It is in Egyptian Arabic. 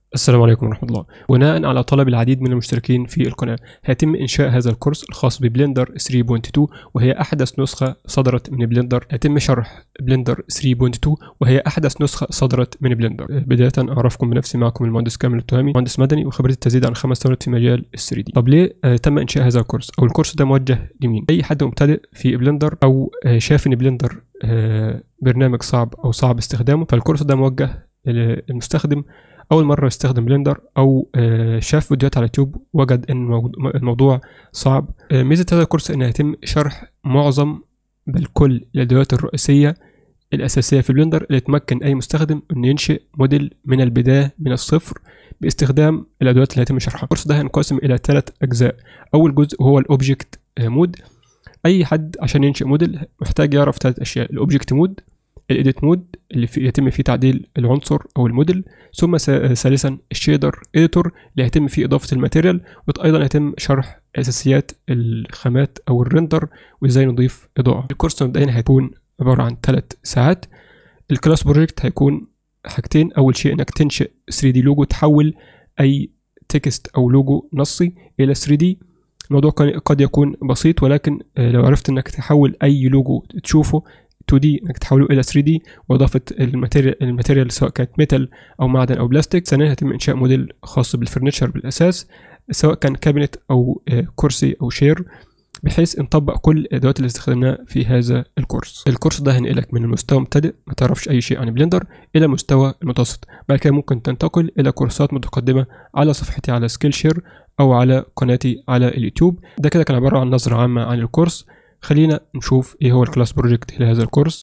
السلام عليكم ورحمة الله بناء على طلب العديد من المشتركين في القناة هيتم إنشاء هذا الكورس الخاص ببلندر 3.2 وهي أحدث نسخة صدرت من بلندر هيتم شرح بلندر 3.2 وهي أحدث نسخة صدرت من بلندر بداية أعرفكم بنفسي معكم المهندس كامل التهامي مهندس مدني وخبرتي تزيد عن خمس سنوات في مجال ال 3 دي طب ليه آه، تم إنشاء هذا الكورس أو الكورس ده موجه لمين أي حد مبتدئ في بلندر أو آه، شاف إن بلندر آه، برنامج صعب أو صعب استخدامه فالكورس ده موجه للمستخدم اول مره يستخدم بلندر او آه، شاف فيديوهات على اليوتيوب وجد ان الموضوع- الموضوع صعب آه، ميزه هذا الكورس ان يتم شرح معظم بل كل الادوات الرئيسيه الاساسيه في بلندر اللي تمكن اي مستخدم انه ينشئ موديل من البدايه من الصفر باستخدام الادوات اللي هيتم شرحها الكورس ده هينقسم الى ثلاث اجزاء اول جزء هو الاوبجكت مود اي حد عشان ينشئ موديل محتاج يعرف ثلاث اشياء الاوبجكت مود الايديت مود اللي في يتم فيه تعديل العنصر او الموديل ثم س- ثالثا الشيدر اديتور اللي هيتم فيه اضافه الماتيريال وايضا هيتم شرح اساسيات الخامات او الريندر وازاي نضيف اضاءه الكورس مبدئيا هيكون عباره عن ثلاث ساعات الكلاس بروجكت هيكون حاجتين اول شيء انك تنشئ 3 دي لوجو تحول اي تكست او لوجو نصي الى 3 دي الموضوع كان- قد يكون بسيط ولكن آه، لو عرفت انك تحول اي لوجو تشوفه 2 دي انك تحوله الى 3 دي واضافه الماتيريال الماتيريال سواء كانت ميتال او معدن او بلاستيك ثانيا هيتم انشاء موديل خاص بالفرنتشر بالاساس سواء كان كابينت او آه، كرسي او شير بحيث نطبق كل الادوات اللي استخدمناها في هذا الكورس الكورس ده هينقلك من المستوى مبتدئ ما تعرفش اي شيء عن بلندر الى المستوى المتوسط بعد كده ممكن تنتقل الى كورسات متقدمه على صفحتي على سكيل شير او على قناتي على اليوتيوب ده كده كان عباره عن نظره عامه عن الكورس خلينا نشوف ايه هو الكلاس بروجكت لهذا الكورس